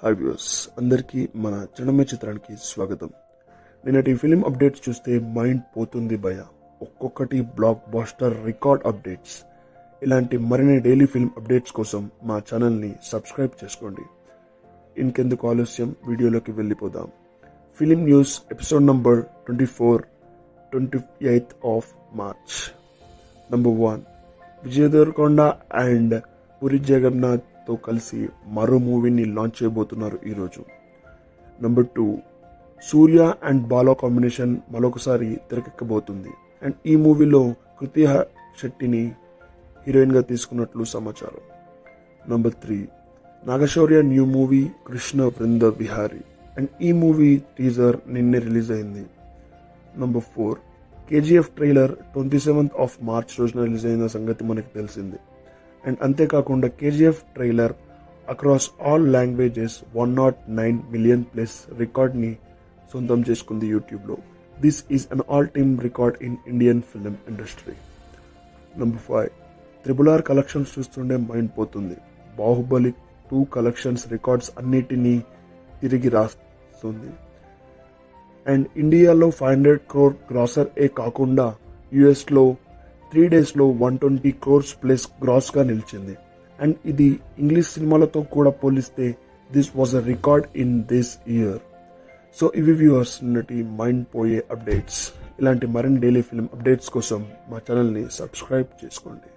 hi views అందరికీ మన చిన్నమ్మ చిత్రానికి స్వాగతం నిన్నటి ఫిలిం అప్డేట్స్ చూస్తే మైండ్ పోతుంది భయ ఒక్కొక్కటి బ్లాక్ బాస్టర్ రికార్డ్ అప్డేట్స్ ఇలాంటి మరిన్ని డైలీ ఫిల్మ్ అప్డేట్స్ కోసం మా ఛానల్ని సబ్స్క్రైబ్ చేసుకోండి ఇంకెందుకు ఆలస్యం వీడియోలోకి వెళ్ళిపోదాం film news episode number twenty four twenty eighth of March number one Vijay Devarakonda and Puri Jagannath తో కలిసి మరో మూవీని లాంచ్ చేయబోతున్నారు ఈరోజు number two Surya and Bala combination మరొకసారి తెరకెక్కబోతుంది అండ్ ఈ మూవీలో కృతి శెట్టిని హీరోయిన్ గా తీసుకున్నట్లు సమాచారం number three Naga Shaurya new movie Krishna Brinda Vihari and ఈ మూవీ టీజర్ నిన్నే రిలీజ్ అయింది number four KGF trailer twenty seventh of March రోజున రిలీజ్ అయిన సంగతి మనకి తెలిసింది అండ్ అంతేకాకుండా KGF trailer across all languages one naught nine million plus రికార్డ్ని సొంతం చేసుకుంది యూట్యూబ్లో this is an all time record in Indian film industry number five triple R collections చూస్తుండే మైండ్ పోతుంది బాహుబలి టూ కలెక్షన్స్ రికార్డ్స్ అన్నిటినీ తిరిగి రాస్తుంది అండ్ ఇండియాలో ఫైవ్ హండ్రెడ్ క్రోర్ గ్రాసర్ ఏ కాకుండా యుఎస్లో త్రీ డేస్లో వన్ ట్వంటీ క్రోర్స్ ప్లస్ గ్రాస్గా నిలిచింది అండ్ ఇది ఇంగ్లీష్ సినిమాలతో కూడా పోలిస్తే this was a record in this year so ఇవి వ్యూవర్స్ నిన్నటి మైండ్ పోయే అప్డేట్స్ ఇలాంటి మరిన్ని డైలీ ఫిల్మ్ అప్డేట్స్ కోసం మా ఛానల్ని సబ్స్క్రైబ్ చేసుకోండి